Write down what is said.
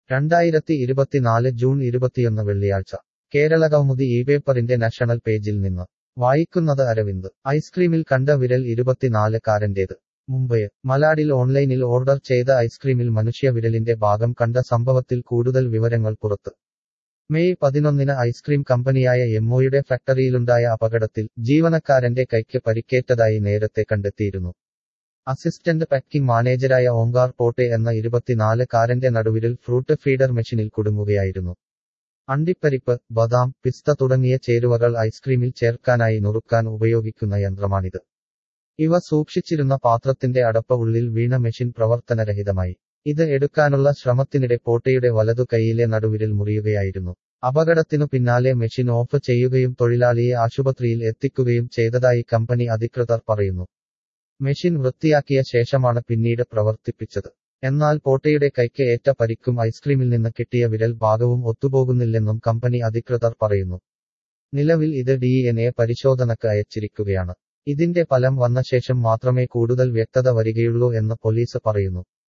രണ്ടായിരത്തി ഇരുപത്തിനാല് ജൂൺ ഇരുപത്തിയൊന്ന് വെള്ളിയാഴ്ച കേരള കൗമുദി ഈ പേപ്പറിന്റെ നാഷണൽ പേജിൽ നിന്ന് വായിക്കുന്നത് അരവിന്ദ് ഐസ്ക്രീമിൽ കണ്ട വിരൽ ഇരുപത്തിനാല് കാരന്റേത് മുംബൈ മലാഡിൽ ഓൺലൈനിൽ ഓർഡർ ചെയ്ത ഐസ്ക്രീമിൽ മനുഷ്യ വിരലിന്റെ ഭാഗം കണ്ട സംഭവത്തിൽ കൂടുതൽ വിവരങ്ങൾ പുറത്ത് മെയ് പതിനൊന്നിന് ഐസ്ക്രീം കമ്പനിയായ എമ്മോയുടെ ഫാക്ടറിയിലുണ്ടായ അപകടത്തിൽ ജീവനക്കാരന്റെ കൈക്ക് പരിക്കേറ്റതായി നേരത്തെ കണ്ടെത്തിയിരുന്നു അസിസ്റ്റന്റ് പാക്കിംഗ് മാനേജരായ ഓങ്കാർ പോട്ടെ എന്ന ഇരുപത്തിനാല് കാരന്റെ നടുവിരൽ ഫ്രൂട്ട് ഫീഡർ മെഷീനിൽ കുടുങ്ങുകയായിരുന്നു അണ്ടിപ്പരിപ്പ് ബദാം പിസ്ത തുടങ്ങിയ ചേരുവകൾ ഐസ്ക്രീമിൽ ചേർക്കാനായി നുറുക്കാൻ ഉപയോഗിക്കുന്ന യന്ത്രമാണിത് ഇവ സൂക്ഷിച്ചിരുന്ന പാത്രത്തിന്റെ അടപ്പ ഉള്ളിൽ വീണ മെഷീൻ പ്രവർത്തനരഹിതമായി ഇത് എടുക്കാനുള്ള ശ്രമത്തിനിടെ പോട്ടയുടെ വലതു കൈയിലെ നടുവിരൽ മുറിയുകയായിരുന്നു അപകടത്തിനു പിന്നാലെ മെഷീൻ ഓഫ് ചെയ്യുകയും തൊഴിലാളിയെ ആശുപത്രിയിൽ എത്തിക്കുകയും ചെയ്തതായി കമ്പനി അധികൃതർ പറയുന്നു മെഷീൻ വൃത്തിയാക്കിയ ശേഷമാണ് പിന്നീട് പ്രവർത്തിപ്പിച്ചത് എന്നാൽ പോട്ടയുടെ കൈക്ക് ഏറ്റ പരിക്കും ഐസ്ക്രീമിൽ നിന്ന് കിട്ടിയ വിരൽ ഭാഗവും ഒത്തുപോകുന്നില്ലെന്നും കമ്പനി അധികൃതർ പറയുന്നു നിലവിൽ ഇത് ഡി എൻ എ പരിശോധനക്ക് അയച്ചിരിക്കുകയാണ് ഇതിന്റെ ഫലം വന്ന ശേഷം മാത്രമേ കൂടുതൽ വ്യക്തത വരികയുള്ളൂ എന്ന് പോലീസ് പറയുന്നു